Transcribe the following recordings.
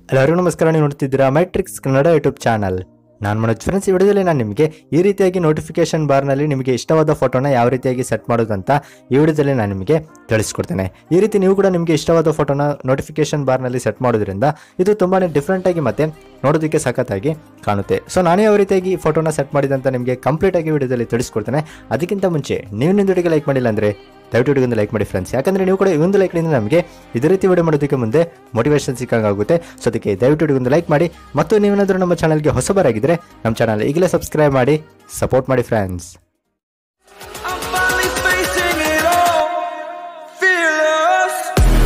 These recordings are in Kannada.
ಎಲ್ಲರಿಗೂ ನಮಸ್ಕಾರ ನೀವು ನೋಡ್ತಿದ್ದೀರಾ ಮ್ಯಾಟ್ರಿಕ್ಸ್ ಕನ್ನಡ ಯೂಟ್ಯೂಬ್ ಚಾನಲ್ ನಾನು ಮನೋಜ್ ಫ್ರೆಂಡ್ಸ್ ಈ ವಿಡಿಯೋದಲ್ಲಿ ನಾನು ನಿಮಗೆ ಈ ರೀತಿಯಾಗಿ ನೋಟಿಫಿಕೇಶನ್ ಬಾರ್ನಲ್ಲಿ ನಿಮಗೆ ಇಷ್ಟವಾದ ಫೋಟೋನ ಯಾವ ರೀತಿಯಾಗಿ ಸೆಟ್ ಮಾಡೋದಂತ ಈ ವಿಡಿಯೋದಲ್ಲಿ ನಾನು ನಿಮಗೆ ತಿಳಿಸ್ಕೊಡ್ತೇನೆ ಈ ರೀತಿ ನೀವು ಕೂಡ ನಿಮಗೆ ಇಷ್ಟವಾದ ಫೋಟೋನ ನೋಟಿಫಿಕೇಶನ್ ಬಾರ್ನಲ್ಲಿ ಸೆಟ್ ಮಾಡೋದ್ರಿಂದ ಇದು ತುಂಬಾ ಡಿಫ್ರೆಂಟಾಗಿ ಮತ್ತೆ ನೋಡೋದಕ್ಕೆ ಸಖತ್ತಾಗಿ ಕಾಣುತ್ತೆ ಸೊ ನಾನೇ ಯಾವ ರೀತಿಯಾಗಿ ಈ ಫೋಟೋನ ಸೆಟ್ ಮಾಡಿದಂತ ನಿಮಗೆ ಕಂಪ್ಲೀಟ್ ಆಗಿ ವಿಡಿಯೋದಲ್ಲಿ ತಿಳಿಸ್ಕೊಡ್ತೇನೆ ಅದಕ್ಕಿಂತ ಮುಂಚೆ ನೀವು ನಿಂದು ವಿಡಿಯೋಗೆ ಲೈಕ್ ಮಾಡಿಲ್ಲ ಅಂದರೆ ದಯವಿಟ್ಟು ವಿಡಿಯೋಗೊಂದು ಲೈಕ್ ಮಾಡಿ ಫ್ರೆಂಡ್ಸ್ ಯಾಕಂದ್ರೆ ನೀವು ಕೂಡ ಈ ಒಂದು ಲೈಕ್ನಿಂದ ನಮಗೆ ಇದೇ ರೀತಿ ವಿಡಿಯೋ ಮಾಡೋದಕ್ಕೆ ಮುಂದೆ ಮೋಟಿವೇಶನ್ ಸಿಕ್ಕಂಗಾಗುತ್ತೆ ಸೊ ಅದಕ್ಕೆ ದಯವಿಟ್ಟು ವಿಡಿಯೋಗೊಂದು ಲೈಕ್ ಮಾಡಿ ಮತ್ತು ನೀವೇನಾದರೂ ನಮ್ಮ ಚಾನಲ್ಗೆ ಹೊಸಬರಾಗಿದ್ದರೆ ನಮ್ಮ ಚಾನಲ್ ಈಗಲೇ ಸಬ್ಸ್ಕ್ರೈಬ್ ಮಾಡಿ ಸಪೋರ್ಟ್ ಮಾಡಿ friends I'm finally facing it all, fearless.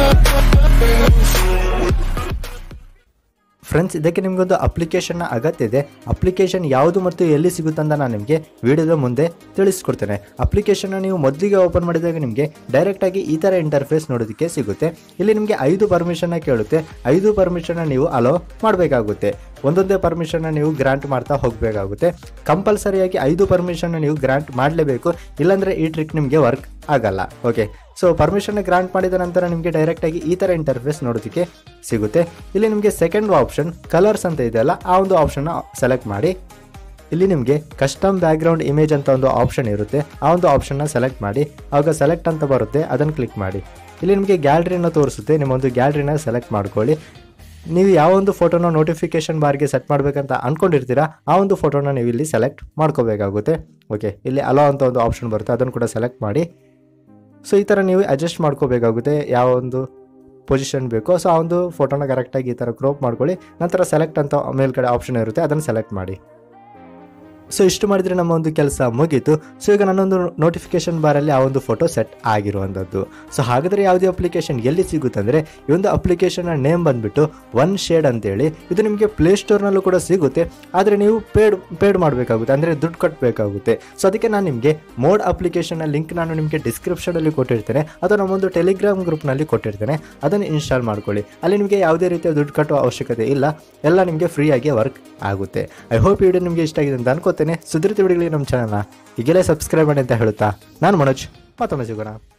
Friends ಇದಕ್ಕೆ ನಿಮಗೊಂದು ಅಪ್ಲಿಕೇಶನ್ನ ಅಗತ್ಯ ಇದೆ ಅಪ್ಲಿಕೇಶನ್ ಯಾವುದು ಮತ್ತು ಎಲ್ಲಿ ಸಿಗುತ್ತೆ ಅಂತ ನಾನು ನಿಮಗೆ ವಿಡಿಯೋದ ಮುಂದೆ ತಿಳಿಸ್ಕೊಡ್ತೇನೆ ಅಪ್ಲಿಕೇಶನ್ನ ನೀವು ಮೊದಲಿಗೆ ಓಪನ್ ಮಾಡಿದಾಗ ನಿಮಗೆ ಡೈರೆಕ್ಟಾಗಿ ಈ ಥರ ಇಂಟರ್ಫೇಸ್ ನೋಡೋದಕ್ಕೆ ಸಿಗುತ್ತೆ ಇಲ್ಲಿ ನಿಮಗೆ ಐದು ಪರ್ಮಿಷನ್ನ ಕೇಳುತ್ತೆ ಐದು ಪರ್ಮಿಷನ್ನ ನೀವು ಅಲೋ ಮಾಡಬೇಕಾಗುತ್ತೆ ಒಂದೊಂದೇ ಪರ್ಮಿಷನ್ನ ನೀವು ಗ್ರಾಂಟ್ ಮಾಡ್ತಾ ಹೋಗಬೇಕಾಗುತ್ತೆ ಕಂಪಲ್ಸರಿಯಾಗಿ ಐದು ಪರ್ಮಿಷನ್ನ ನೀವು ಗ್ರಾಂಟ್ ಮಾಡಲೇಬೇಕು ಇಲ್ಲಾಂದರೆ ಈ ಟ್ರಿಕ್ ನಿಮಗೆ ವರ್ಕ್ ಆಗಲ್ಲ ಓಕೆ ಸೊ ಪರ್ಮಿಷನ್ ಗ್ರಾಂಟ್ ಮಾಡಿದ ನಂತರ ನಿಮಗೆ ಡೈರೆಕ್ಟಾಗಿ ಈ ಥರ ಇಂಟರ್ಫೇಸ್ ನೋಡೋದಕ್ಕೆ ಸಿಗುತ್ತೆ ಇಲ್ಲಿ ನಿಮಗೆ ಸೆಕೆಂಡ್ ಆಪ್ಷನ್ ಕಲರ್ಸ್ ಅಂತ ಇದೆಯಲ್ಲ ಆ ಒಂದು ಆಪ್ಷನ್ನ ಸೆಲೆಕ್ಟ್ ಮಾಡಿ ಇಲ್ಲಿ ನಿಮಗೆ ಕಸ್ಟಮ್ ಬ್ಯಾಕ್ಗ್ರೌಂಡ್ ಇಮೇಜ್ ಅಂತ ಒಂದು ಆಪ್ಷನ್ ಇರುತ್ತೆ ಆ ಒಂದು ಆಪ್ಷನ್ನ ಸೆಲೆಕ್ಟ್ ಮಾಡಿ ಆವಾಗ ಸೆಲೆಕ್ಟ್ ಅಂತ ಬರುತ್ತೆ ಅದನ್ನು ಕ್ಲಿಕ್ ಮಾಡಿ ಇಲ್ಲಿ ನಿಮಗೆ ಗ್ಯಾಲರಿನ ತೋರಿಸುತ್ತೆ ನಿಮ್ಮ ಒಂದು ಗ್ಯಾಲರಿನ ಸೆಲೆಕ್ಟ್ ಮಾಡ್ಕೊಳ್ಳಿ ನೀವು ಯಾವ ಒಂದು ಫೋಟೋನ ನೋಟಿಫಿಕೇಶನ್ ಬಾರ್ಗೆ ಸೆಟ್ ಮಾಡಬೇಕಂತ ಅಂದ್ಕೊಂಡಿರ್ತೀರಾ ಆ ಒಂದು ಫೋಟೋನ ನೀವು ಇಲ್ಲಿ ಸೆಲೆಕ್ಟ್ ಮಾಡ್ಕೋಬೇಕಾಗುತ್ತೆ ಓಕೆ ಇಲ್ಲಿ ಅಲೋ ಅಂತ ಒಂದು ಆಪ್ಷನ್ ಬರುತ್ತೆ ಅದನ್ನು ಕೂಡ ಸೆಲೆಕ್ಟ್ ಮಾಡಿ ಸೊ ಈ ಥರ ನೀವು ಅಡ್ಜಸ್ಟ್ ಮಾಡ್ಕೋಬೇಕಾಗುತ್ತೆ ಯಾವ ಒಂದು ಪೊಸಿಷನ್ ಬೇಕೋ ಸೊ ಆ ಒಂದು ಫೋಟೋನ ಕರೆಕ್ಟಾಗಿ ಈ ಥರ ಕ್ರೋಪ್ ಮಾಡ್ಕೊಳ್ಳಿ ನಂತರ ಸೆಲೆಕ್ಟ್ ಅಂತ ಮೇಲ್ಗಡೆ ಆಪ್ಷನ್ ಇರುತ್ತೆ ಅದನ್ನು ಸೆಲೆಕ್ಟ್ ಮಾಡಿ ಸೊ ಇಷ್ಟು ಮಾಡಿದರೆ ನಮ್ಮ ಒಂದು ಕೆಲಸ ಮುಗೀತು ಸೊ ಈಗ ನನ್ನೊಂದು ನೋಟಿಫಿಕೇಶನ್ ಬಾರಲ್ಲಿ ಆ ಒಂದು ಫೋಟೋ ಸೆಟ್ ಆಗಿರುವಂಥದ್ದು ಸೊ ಹಾಗಾದರೆ ಯಾವುದೇ ಅಪ್ಲಿಕೇಶನ್ ಎಲ್ಲಿ ಸಿಗುತ್ತೆ ಅಂದರೆ ಈ ಒಂದು ಅಪ್ಲಿಕೇಶನ್ನ ನೇಮ್ ಬಂದುಬಿಟ್ಟು ಒನ್ ಶೇಡ್ ಅಂತೇಳಿ ಇದು ನಿಮಗೆ ಪ್ಲೇಸ್ಟೋರ್ನಲ್ಲೂ ಕೂಡ ಸಿಗುತ್ತೆ ಆದರೆ ನೀವು ಪೇಡ್ ಪೇಡ್ ಮಾಡಬೇಕಾಗುತ್ತೆ ಅಂದರೆ ದುಡ್ಡು ಕಟ್ಟಬೇಕಾಗುತ್ತೆ ಸೊ ಅದಕ್ಕೆ ನಾನು ನಿಮಗೆ ಮೋಡ್ ಅಪ್ಲಿಕೇಶನ್ನ ಲಿಂಕ್ ನಾನು ನಿಮಗೆ ಡಿಸ್ಕ್ರಿಪ್ಷನಲ್ಲಿ ಕೊಟ್ಟಿರ್ತೇನೆ ಅಥವಾ ನಮ್ಮೊಂದು ಟೆಲಿಗ್ರಾಮ್ ಗ್ರೂಪ್ನಲ್ಲಿ ಕೊಟ್ಟಿರ್ತೇನೆ ಅದನ್ನು ಇನ್ಸ್ಟಾಲ್ ಮಾಡ್ಕೊಳ್ಳಿ ಅಲ್ಲಿ ನಿಮಗೆ ಯಾವುದೇ ರೀತಿಯ ದುಡ್ಡು ಕಟ್ಟುವ ಅವಶ್ಯಕತೆ ಇಲ್ಲ ಎಲ್ಲ ನಿಮಗೆ ಫ್ರೀಯಾಗಿ ವರ್ಕ್ ಆಗುತ್ತೆ ಐ ಹೋಪ್ ಈ ವಿಡಿಯೋ ನಿಮಗೆ ಇಷ್ಟ ಆಗಿದೆ ಅಂತ ಅನ್ಕೋತೇನೆ ಸುದ್ದಿ ವಿಡಿಯೋಗಳಿಗೆ ನಮ್ಮ ಚಾನಲ್ನ ಈಗಲೇ ಸಬ್ಸ್ಕ್ರೈಬ್ ಮಾಡಿ ಅಂತ ಹೇಳುತ್ತಾ ನಾನು ಮನೋಜ್ ಮತ್ತೊಮ್ಮೆ ಸಿಗೋಣ